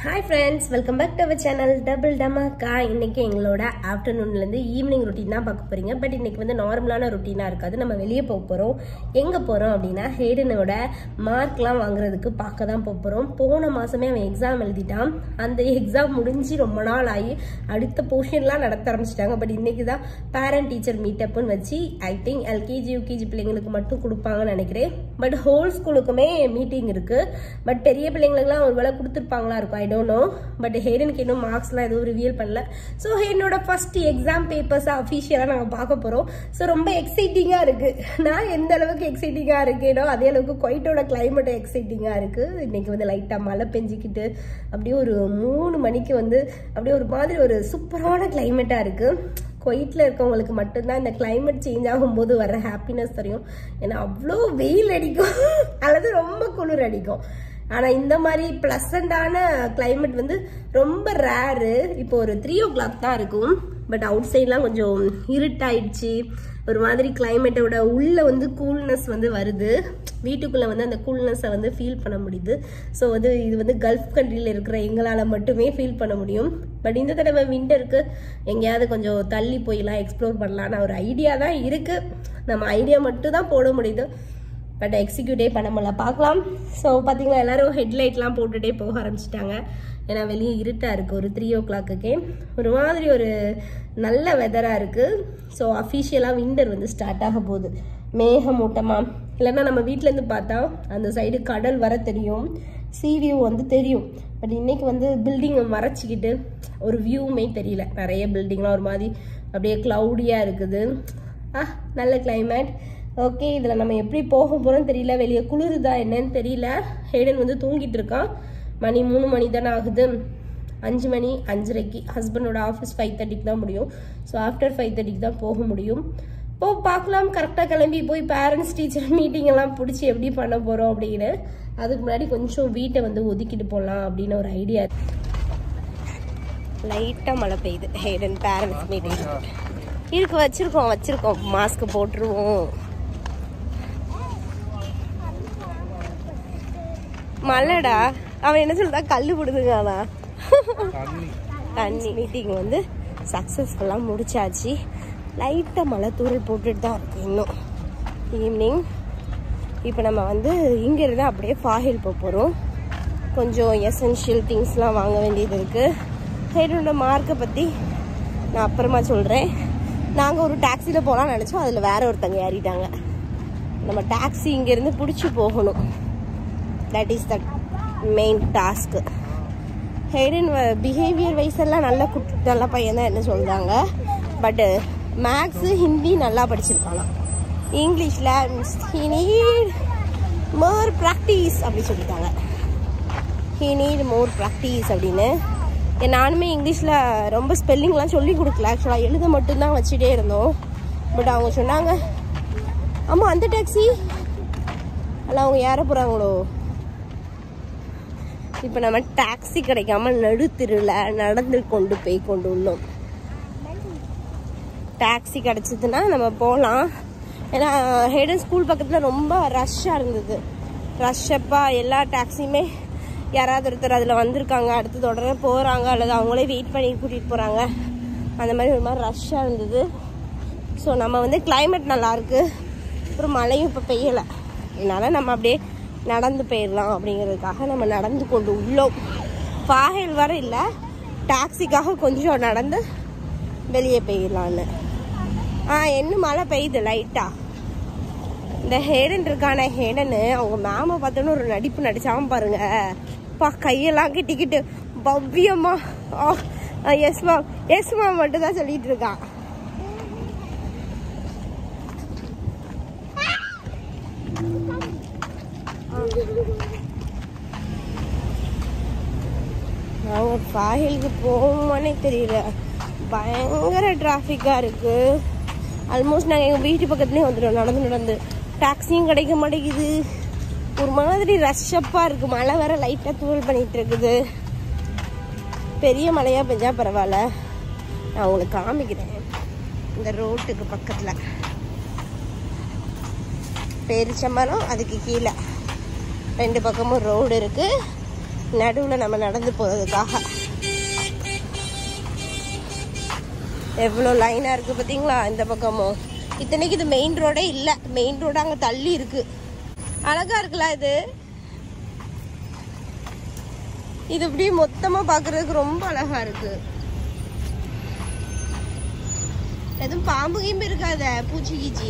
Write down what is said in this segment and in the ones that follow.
hi friends welcome back to our channel double டமாக்கா இன்னைக்கு எங்களோட ஆஃப்டர்நூன்லேருந்து ஈவினிங் ரொட்டீன் தான் பார்க்க போறீங்க பட் இன்னைக்கு வந்து நார்மலான ரொட்டீனாக இருக்காது நம்ம வெளியே போக போகிறோம் எங்கே போகிறோம் அப்படின்னா ஹேடனோட மார்க்லாம் வாங்குறதுக்கு பார்க்க தான் போக போகிறோம் போன மாதமே அவன் எக்ஸாம் எழுதிட்டான் அந்த எக்ஸாம் முடிஞ்சு ரொம்ப நாள் ஆகி அடுத்த போர்ஷன்லாம் நடத்த ஆரம்பிச்சிட்டாங்க பட் இன்னைக்கு தான் பேரண்ட் டீச்சர் மீட்டப்னு வச்சு ஐ திங்க் எல்கேஜி யூகேஜி பிள்ளைங்களுக்கு மட்டும் கொடுப்பாங்கன்னு நினைக்கிறேன் பட் ஹோல் ஸ்கூலுக்குமே மீட்டிங் இருக்கு பட் பெரிய பிள்ளைங்களுக்குலாம் ஒரு வேலை கொடுத்துருப்பாங்களா இருக்கும் ஐ டோன்ட் நோ பட் ஹேடனுக்கு இன்னும் மார்க்ஸ்லாம் எதுவும் ரிவீல் பண்ணல ஸோ ஹேடனோட ஃபர்ஸ்ட் எக்ஸாம் பேப்பர்ஸ் அஃபிஷியலாக நாங்கள் பார்க்க போகிறோம் ஸோ ரொம்ப எக்ஸைட்டிங்காக இருக்கு நான் எந்த அளவுக்கு எக்ஸைட்டிங்காக இருக்கேனோ அதே அளவுக்கு கொயிட்டோட கிளைமேட் எக்ஸைட்டிங்காக இருக்கு இன்னைக்கு வந்து லைட்டாக மழை பெஞ்சிக்கிட்டு அப்படியே ஒரு மூணு மணிக்கு வந்து அப்படியே ஒரு மாதிரி ஒரு சூப்பரான கிளைமேட்டாக இருக்கு குவைட்டில் இருக்கவங்களுக்கு மட்டும்தான் இந்த கிளைமேட் சேஞ்ச் ஆகும்போது வர ஹாப்பினஸ் தெரியும் ஏன்னா அவ்வளோ வெயில் அடிக்கும் அல்லது ரொம்ப குளிர் அடிக்கும் ஆனால் இந்த மாதிரி ப்ளசண்டான கிளைமேட் வந்து ரொம்ப ரேரு இப்போ ஒரு த்ரீ ஓ கிளாக் தான் இருக்கும் பட் அவுட் சைட்லாம் கொஞ்சம் இருட்டாயிடுச்சு ஒரு மாதிரி கிளைமேட்டோட உள்ள வந்து கூல்னஸ் வந்து வருது வீட்டுக்குள்ள வந்து அந்த கூல்னஸை வந்து ஃபீல் பண்ண முடியுது ஸோ வந்து இது வந்து கல்ஃப் கண்ட்ரியில் இருக்கிற எங்களால் மட்டுமே ஃபீல் பண்ண முடியும் பட் இந்த தடவை விண்டருக்கு எங்கேயாவது கொஞ்சம் தள்ளி போயெல்லாம் எக்ஸ்ப்ளோர் பண்ணலான்னு ஒரு ஐடியா தான் இருக்கு நம்ம ஐடியா மட்டும் தான் போட முடியுது பட் எக்ஸிக்யூட்டே பண்ண முடியல பார்க்கலாம் ஸோ பார்த்தீங்களா எல்லாரும் ஹெட்லைட்லாம் போட்டுகிட்டே போக ஆரம்பிச்சிட்டாங்க ஏன்னா வெளியே இருட்டாக இருக்குது ஒரு த்ரீ ஓ கிளாக்குக்கே ஒரு மாதிரி ஒரு நல்ல வெதராக இருக்குது ஸோ அஃபிஷியலாக விண்டர் வந்து ஸ்டார்ட் ஆக போகுது மேகமூட்டமாக இல்லைன்னா நம்ம வீட்டிலேருந்து பார்த்தா அந்த சைடு கடல் வர தெரியும் சி வியூ வந்து தெரியும் பட் இன்னைக்கு வந்து பில்டிங்கை மறைச்சிக்கிட்டு ஒரு வியூவுமே தெரியல நிறைய பில்டிங்லாம் ஒரு மாதிரி அப்படியே க்ளவுடியாக இருக்குது ஆ நல்ல கிளைமேட் ஓகே இதில் நம்ம எப்படி போக போகிறோம் தெரியல வெளியே குளிருதா என்னன்னு தெரியல ஹேடன் வந்து தூங்கிட்டு இருக்கான் மணி மூணு மணி தானே ஆகுது அஞ்சு மணி அஞ்சரைக்கு ஹஸ்பண்டோட ஆஃபீஸ் ஃபைவ் தேர்ட்டிக்கு தான் முடியும் ஸோ ஆஃப்டர் ஃபைவ் தேர்ட்டிக்கு தான் போக முடியும் இப்போ பார்க்கலாம் கரெக்டாக கிளம்பி போய் பேரண்ட்ஸ் டீச்சர் மீட்டிங் எல்லாம் பிடிச்சி எப்படி பண்ண போகிறோம் அப்படின்னு அதுக்கு முன்னாடி கொஞ்சம் வீட்டை வந்து ஒதுக்கிட்டு போகலாம் அப்படின்னு ஒரு ஐடியா லைட்டாக மழை பெய்யுது ஹேடன் பேரண்ட்ஸ் மீட்டிங் இருக்கு வச்சிருக்கோம் வச்சிருக்கோம் மாஸ்க் போட்டுருவோம் மழைடா அவன் என்ன சொல்றா கல்லு போடுதுங்கானா தண்ணி மீட்டிங் வந்து சக்ஸஸ்ஃபுல்லாக முடிச்சாச்சு லைட்டாக மழை தூரல் போட்டுட்டு தான் இருக்கு இன்னும் ஈவினிங் இப்போ நம்ம வந்து இங்கேருந்து அப்படியே ஃபாஹில் போக போகிறோம் கொஞ்சம் எசென்ஷியல் திங்ஸ்லாம் வாங்க வேண்டியது இருக்குது ஹெடனோட மார்க்கை பற்றி நான் அப்புறமா சொல்கிறேன் நாங்கள் ஒரு டாக்ஸியில் போகலாம்னு நினச்சோம் அதில் வேற ஒருத்தங்க ஏறிட்டாங்க நம்ம டாக்ஸி இங்கேருந்து பிடிச்சி போகணும் that is the main task Hayden behaviour wise எல்லாம் நல்ல குட் நல்ல பையன் தான் என்ன சொல்கிறாங்க பட்டு மேக்ஸு ஹிந்தி நல்லா படிச்சிருக்கானா இங்கிலீஷில் ஹி நீட் மோர் ப்ராக்டிஸ் அப்படி சொல்லிட்டாங்க ஹி நீட் மோர் ப்ராக்டிஸ் அப்படின்னு ஏன் நானுமே இங்கிலீஷில் ரொம்ப ஸ்பெல்லிங்லாம் சொல்லி கொடுக்கல ஆக்சுவலாக எழுத மட்டும்தான் வச்சுட்டே இருந்தோம் பட் அவங்க சொன்னாங்க ஆமாம் அந்த டாக்ஸி அல்ல அவங்க ஏற போகிறாங்களோ இப்போ நம்ம டாக்ஸி கிடைக்காம நடுத்தெருவில் நடந்து கொண்டு போய் கொண்டு உள்ளோம் டாக்ஸி கிடச்சிதுன்னா நம்ம போகலாம் ஏன்னா ஹேடன் ஸ்கூல் பக்கத்தில் ரொம்ப ரஷ்ஷாக இருந்தது ரஷ்ஷப்பாக எல்லா டாக்ஸியுமே யாராவது ஒருத்தர் அதில் வந்திருக்காங்க அடுத்தது உடனே போகிறாங்க அல்லது அவங்களே வெயிட் பண்ணி கூட்டிகிட்டு போகிறாங்க அந்த மாதிரி ஒரு மாதிரி ரஷ்ஷாக இருந்தது ஸோ நம்ம வந்து கிளைமேட் நல்லாயிருக்கு அப்புறம் மழையும் இப்போ பெய்யலை அதனால் நம்ம அப்படியே நடந்து போயிடலாம் அப்படிங்கிறதுக்காக நம்ம நடந்து கொண்டு உள்ளோம் பாகையில் வர இல்லை டாக்ஸிக்காக கொஞ்சம் நடந்து வெளியே போயிடலான்னு ஆ என்ன மழை பெய்யுது லைட்டா இந்த ஹேடன் இருக்கான ஹேடனு அவங்க மேம பார்த்தோன்னு ஒரு நடிப்பு நடிச்சாம பாருங்க பா கையெல்லாம் கிட்டிக்கிட்டு பவ்யமா எஸ் மேம் எஸ் மேம் மட்டும் தான் சொல்லிட்டு இருக்கான் நாங்கள் சாஹிலுக்கு போவோமானே தெரியல பயங்கர டிராஃபிக்காக இருக்குது ஆல்மோஸ்ட் நாங்கள் எங்கள் வீட்டு பக்கத்துலேயே வந்துட்டோம் நடந்து நடந்து டாக்ஸியும் கிடைக்க மாட்டேங்குது ஒரு மாதிரி ரஷ்ஷப்பாக இருக்குது மழை வேற லைட்டாக தூள் பண்ணிகிட்டு இருக்குது பெரிய மழையாக பெஞ்சா பரவாயில்ல நான் உங்களுக்கு காமிக்கிறேன் இந்த ரோட்டுக்கு பக்கத்தில் பெருச்ச மரம் அதுக்கு கீழே ரெண்டு பக்கமும் ரோடு இருக்குது நடுவில் நம்ம நடந்து போகிறதுக்காக எவ்வளோ லைனாக இருக்குது பார்த்தீங்களா இந்த பக்கமும் இத்தனைக்கு இது மெயின் ரோடே இல்லை மெயின் ரோடு அங்கே தள்ளி இருக்கு அழகா இருக்குல்ல இது இது இப்படி மொத்தமாக பார்க்கறதுக்கு ரொம்ப அழகா இருக்கு எதுவும் பாம்பு கீம்பு இருக்காத பூச்சி கீச்சி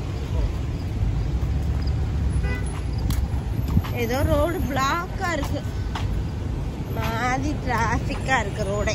ஏதோ ரோடு பிளாக்கா இருக்கு மாதிரி டிராஃபிக்கா இருக்கு ரோடே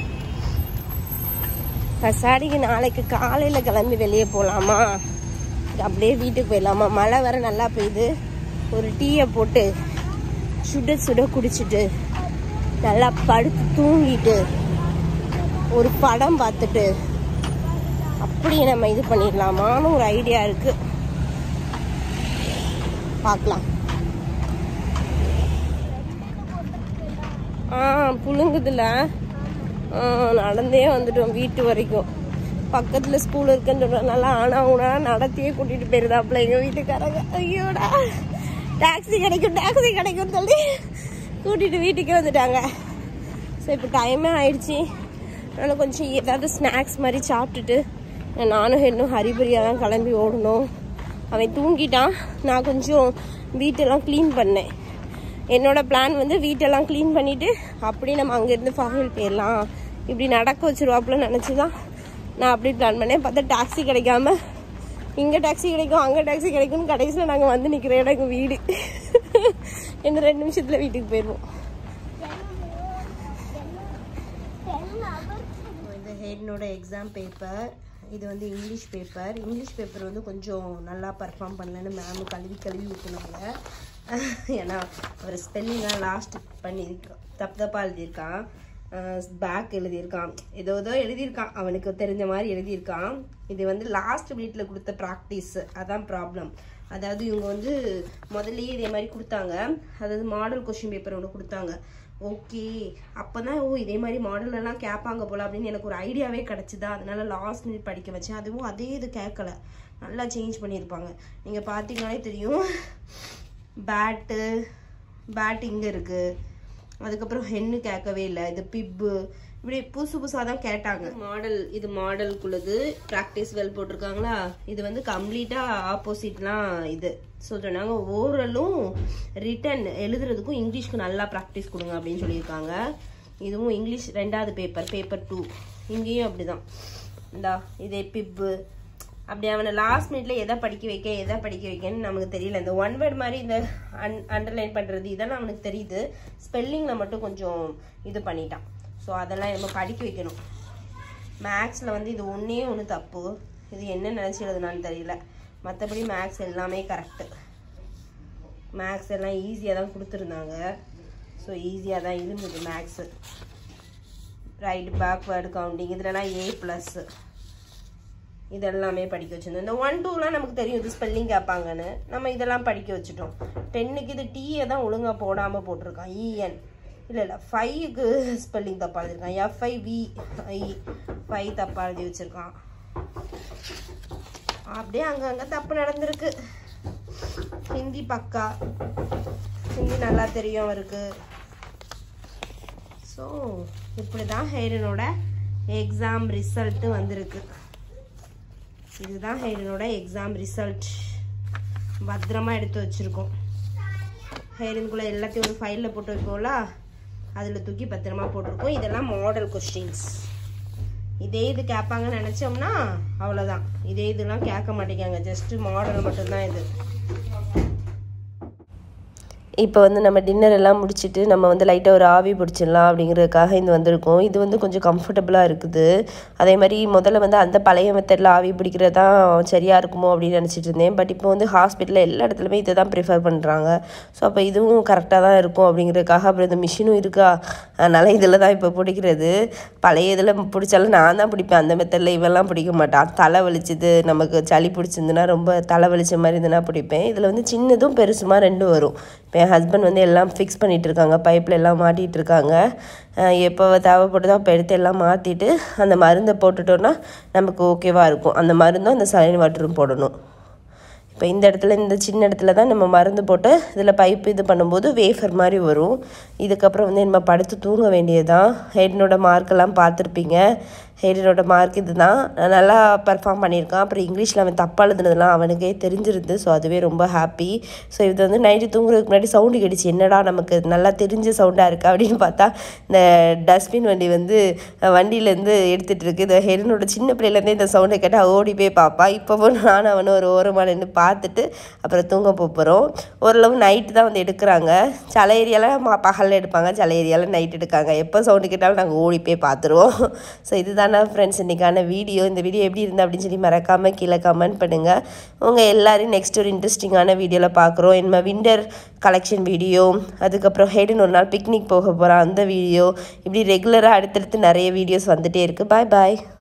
கசாடிக்கு நாளைக்கு காலையில கிளம்பி வெளியே போகலாமா அப்படியே வீட்டுக்கு போயிடலாமா மழை வர நல்லா பெய்யுது ஒரு டீயை போட்டு சுட சுட குடிச்சிட்டு நல்லா படுத்து தூங்கிட்டு ஒரு படம் பார்த்துட்டு அப்படியே நம்ம இது பண்ணிடலாமான்னு ஒரு ஐடியா இருக்கு பார்க்கலாம் ஆ புழுங்குதுல ஆ, நடந்தே வந்துட்டோம் வீட்டு வரைக்கும் பக்கத்துல ஸ்கூல் இருக்குன்னு சொல்றதுனால ஆனா உனா நடத்தியே கூட்டிட்டு போயிருதாப்புல எங்க வீட்டுக்காரங்க ஐயோடா டாக்ஸி கிடைக்கும் டாக்ஸி கிடைக்கும்னு சொல்லி கூட்டிட்டு வீட்டுக்கே வந்துட்டாங்க ஸோ இப்போ டைமே ஆயிடுச்சு அதனால கொஞ்சம் ஏதாவது ஸ்நாக்ஸ் மாதிரி சாப்பிட்டுட்டு நானும் இன்னும் ஹரிபரியாக தான் கிளம்பி ஓடணும் அவன் தூங்கிட்டான் நான் கொஞ்சம் வீட்டெல்லாம் க்ளீன் பண்ணேன் என்னோட பிளான் வந்து வீட்டெல்லாம் க்ளீன் பண்ணிட்டு அப்படியே நம்ம அங்கேருந்து ஃபாரில் போயிடலாம் இப்படி நடக்க வச்சிருவாப்புல நினச்சி தான் நான் அப்படி பிளான் பண்ணேன் பார்த்தா டாக்ஸி கிடைக்காம இங்கே டாக்ஸி கிடைக்கும் அங்கே டாக்ஸி கிடைக்கும்னு கடைசியில் நாங்கள் வந்து நிற்கிற இடம் எங்கள் வீடு இன்னும் ரெண்டு நிமிஷத்தில் வீட்டுக்கு போயிடுவோம் இந்த ஹெட்னோட எக்ஸாம் பேப்பர் இது வந்து இங்கிலீஷ் பேப்பர் இங்கிலீஷ் பேப்பர் வந்து கொஞ்சம் நல்லா பர்ஃபார்ம் பண்ணலன்னு மேம் கழுவி கழுவி ஊற்றுனாங்க ஏன்னா அவர் ஸ்பெல்லிங்லாம் லாஸ்ட் பண்ணியிருக்கான் தப்பு தப்பாக எழுதியிருக்கான் பேக் எழுதியிருக்கான் ஏதோ ஏதோ எழுதியிருக்கான் அவனுக்கு தெரிஞ்ச மாதிரி எழுதியிருக்கான் இது வந்து லாஸ்ட் வீட்டில் கொடுத்த ப்ராக்டிஸ் அதான் ப்ராப்ளம் அதாவது இவங்க வந்து முதல்லயே இதே மாதிரி கொடுத்தாங்க அதாவது மாடல் கொஷின் பேப்பர் ஒன்று கொடுத்தாங்க ஓகே அப்பதான் ஓ இதே மாதிரி மாடல் எல்லாம் கேட்பாங்க போல அப்படின்னு எனக்கு ஒரு ஐடியாவே கிடைச்சுதா அதனால லாஸ்ட் மினிட் படிக்க வச்சேன் அதுவும் அதே இது கேட்கல நல்லா சேஞ்ச் பண்ணியிருப்பாங்க நீங்க பார்த்தீங்கன்னாலே தெரியும் பேட்டு பேட் இங்க இருக்கு அதுக்கப்புறம் ஹென்னு கேட்கவே இல்லை இது பிப்பு இப்படி புதுசு புதுசாக தான் கேட்டாங்க மாடல் இது மாடலுக்குள்ளது ப்ராக்டிஸ் வெல் போட்டிருக்காங்களா இது வந்து கம்ப்ளீட்டாக ஆப்போசிட்லாம் இது சொல்கிறேன் நாங்கள் ஓரலும் ரிட்டன் எழுதுறதுக்கும் இங்கிலீஷ்க்கு நல்லா ப்ராக்டிஸ் கொடுங்க அப்படின்னு சொல்லியிருக்காங்க இதுவும் இங்கிலீஷ் ரெண்டாவது பேப்பர் பேப்பர் டூ இங்கேயும் அப்படிதான் இந்தா இதே பிப்பு அப்படி அவனை லாஸ்ட் மினிட்ல எதை படிக்க வைக்க எதை படிக்க வைக்கன்னு நமக்கு தெரியல இந்த ஒன் வேர்ட் மாதிரி இந்த அன் அண்டர்லைன் பண்றது இதெல்லாம் அவனுக்கு தெரியுது ஸ்பெல்லிங்ல மட்டும் கொஞ்சம் இது பண்ணிட்டான் ஸோ அதெல்லாம் நம்ம படிக்க வைக்கணும் மேக்ஸில் வந்து இது ஒன்றே ஒன்று தப்பு இது என்ன நினச்சி எழுதுனான்னு தெரியல மற்றபடி மேக்ஸ் எல்லாமே கரெக்டு மேக்ஸ் எல்லாம் ஈஸியாக தான் கொடுத்துருந்தாங்க ஸோ ஈஸியாக தான் இருந்தது மேக்ஸு ரைட் பேக்வேர்டு கவுண்டிங் இதுலலாம் ஏ ப்ளஸ்ஸு இதெல்லாமே படிக்க வச்சிருந்தோம் இந்த ஒன் டூலாம் நமக்கு தெரியும் இது ஸ்பெல்லிங் கேட்பாங்கன்னு நம்ம இதெல்லாம் படிக்க வச்சுட்டோம் டென்னுக்கு இது டீயை தான் ஒழுங்காக போடாமல் போட்டிருக்கான் இஎன் இல்லை இல்லை ஃபைவுக்கு ஸ்பெல்லிங் தப்பாக எழுதியிருக்கான் எஃப்ஐ வி ஐ ஃபைவ் தப்பாக எழுதி வச்சுருக்கான் அப்படியே அங்கங்கே தப்பு நடந்திருக்கு ஹிந்தி பக்கா ஹிந்தி நல்லா தெரியும் அவருக்கு ஸோ இப்படி தான் ஹெய்டனோட எக்ஸாம் ரிசல்ட்டு வந்திருக்கு இதுதான் ஹெய்டனோட எக்ஸாம் ரிசல்ட் பத்திரமா எடுத்து வச்சுருக்கோம் ஹெய்டனுக்குள்ளே எல்லாத்தையும் ஒரு ஃபைலில் போட்டு வைப்போம்ல அதில் தூக்கி பத்திரமா போட்டிருக்கோம் இதெல்லாம் மாடல் கொஸ்டின்ஸ் இதே இது கேட்பாங்கன்னு நினச்சோம்னா அவ்வளோதான் இதே இதெல்லாம் கேட்க மாட்டேங்காங்க ஜஸ்ட் மாடல் மட்டும்தான் இது இப்போ வந்து நம்ம டின்னர் எல்லாம் முடிச்சுட்டு நம்ம வந்து லைட்டாக ஒரு ஆவி பிடிச்சிடலாம் அப்படிங்கிறதுக்காக இது வந்திருக்கோம் இது வந்து கொஞ்சம் கம்ஃபர்டபுளாக இருக்குது அதே மாதிரி முதல்ல வந்து அந்த பழைய மெத்தடில் ஆவி பிடிக்கிறது தான் சரியாக இருக்குமோ அப்படின்னு நினச்சிட்டு இருந்தேன் பட் இப்போ வந்து ஹாஸ்பிட்டலில் எல்லா இடத்துலையுமே இதை தான் ப்ரிஃபர் பண்ணுறாங்க ஸோ அப்போ இதுவும் கரெக்டாக தான் இருக்கும் அப்படிங்கிறதுக்காக அப்புறம் இந்த மிஷினும் இருக்கா அதனால் இதில் தான் இப்போ பிடிக்கிறது பழைய இதில் பிடிச்சாலும் நான் தான் பிடிப்பேன் அந்த மெத்தடில் இவெல்லாம் பிடிக்க மாட்டான் தலை வலிச்சுது நமக்கு சளி பிடிச்சிருந்துன்னா ரொம்ப தலை வலிச்ச மாதிரி இருந்துன்னா பிடிப்பேன் இதில் வந்து சின்னதும் பெருசுமா ரெண்டும் வரும் இப்போ என் ஹஸ்பண்ட் வந்து எல்லாம் ஃபிக்ஸ் பண்ணிட்டு இருக்காங்க பைப்பில் எல்லாம் மாட்டிகிட்டு இருக்காங்க அஹ் எப்போ தேவைப்படுதோ அப்போ எடுத்து எல்லாம் மாற்றிட்டு அந்த மருந்தை போட்டுட்டோன்னா நமக்கு ஓகேவாக இருக்கும் அந்த மருந்தும் அந்த சலைன் வாட்டரும் போடணும் இப்போ இந்த இடத்துல இந்த சின்ன இடத்துல தான் நம்ம மருந்து போட்டு இதில் பைப்பு இது பண்ணும்போது வேஃபர் மாதிரி வரும் இதுக்கப்புறம் வந்து நம்ம படுத்து தூங்க வேண்டியதுதான் ஹெட்னோட மார்க்கெல்லாம் பார்த்துருப்பீங்க ஹெடனோட மார்க் இது தான் நல்லா பர்ஃபார்ம் பண்ணியிருக்கான் அப்புறம் இங்கிலீஷில் அவன் தப்பாக எழுதுனதுலாம் அவனுக்கே தெரிஞ்சிருந்து ஸோ அதுவே ரொம்ப ஹாப்பி ஸோ இது வந்து நைட்டு தூங்குறதுக்கு முன்னாடி சவுண்டு கேட்டுச்சு என்னடா நமக்கு நல்லா தெரிஞ்ச சவுண்டாக இருக்கா அப்படின்னு பார்த்தா இந்த டஸ்ட்பின் வண்டி வந்து வண்டியிலேருந்து எடுத்துகிட்டு இருக்கு இந்த ஹெரனோட சின்ன பிள்ளையிலேருந்தே இந்த சவுண்டை கேட்டால் ஓடி போய் பார்ப்பா இப்போ நானும் அவனும் ஒரு ஓரமாக நின்று பார்த்துட்டு அப்புறம் தூங்க போகிறோம் ஓரளவு நைட்டு தான் வந்து எடுக்கிறாங்க சில ஏரியாவில் பகலில் எடுப்பாங்க சில ஏரியாவில் நைட் எடுக்காங்க எப்போ சவுண்டு கேட்டாலும் நாங்கள் ஓடி போய் பார்த்துருவோம் ஸோ இதுதானே ஃப்ரெண்ட்ஸ் இன்றைக்கான வீடியோ இந்த வீடியோ எப்படி இருந்தா அப்படின்னு சொல்லி மறக்காமல் கீழே கமெண்ட் பண்ணுங்கள் உங்கள் எல்லாரையும் நெக்ஸ்ட் ஒரு இன்ட்ரெஸ்டிங்கான வீடியோவில் பார்க்குறோம் என்ன விண்டர் கலெக்ஷன் வீடியோ அதுக்கப்புறம் ஹெடன் ஒரு நாள் பிக்னிக் போக போகிறோம் அந்த வீடியோ இப்படி ரெகுலராக அடுத்தடுத்து நிறைய வீடியோஸ் வந்துகிட்டே இருக்குது பாய் பாய்